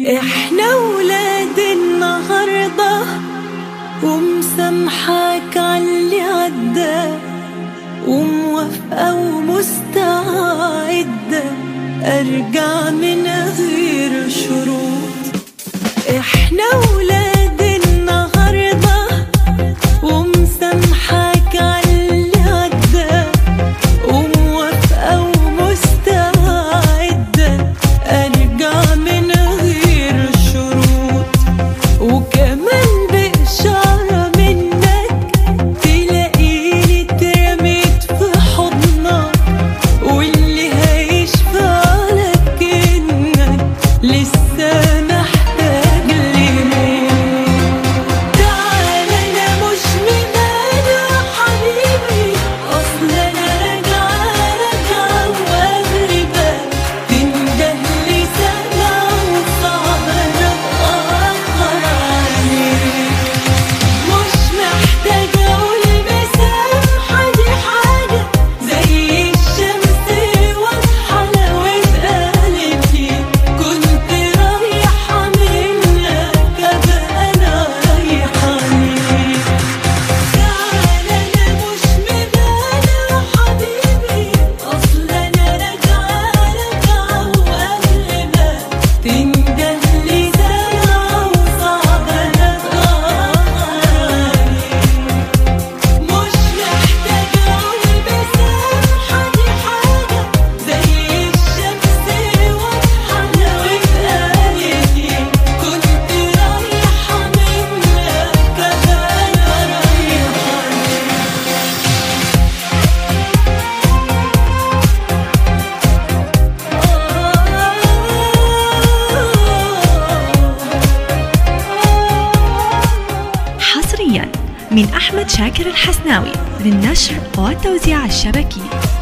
احنا ولاد النهاردة ومسامحاك عاللي عدى وموافقة ومستعدة ارجع من غير شروط احنا ولاد النهاردة ومسامحاك عاللي عدى وموافقة ومستعدة ارجع من غير شروط وكمان بإشارة منك تلاقيني اترميت في حضنك واللي هيشفع لك انك لسه محتاج لموت تعال انا مش مدانا حبيبي اصل انا راجعة راجعة واغربة تنده لي سنة وصعب انا اتأخر عليك مش محتاجة اقول مسامحة دي حاجة زي الشمس واضحة لو اتقالت لي كنت رايحة منك ابقى انا رايحة ليك تعال انا مش مبالغ حبيبي اصل انا راجعة راجعة واغلبة تنده لي ساعة وصعب انا اتأخر مش محتاجة اقول مسامحة دي حاجة زي الشمس واضحة لو اتقالت لي كنت رايحة منك ابقى انا رايحة حصريا من أحمد شاكر الحسناوي للنشر والتوزيع الشبكي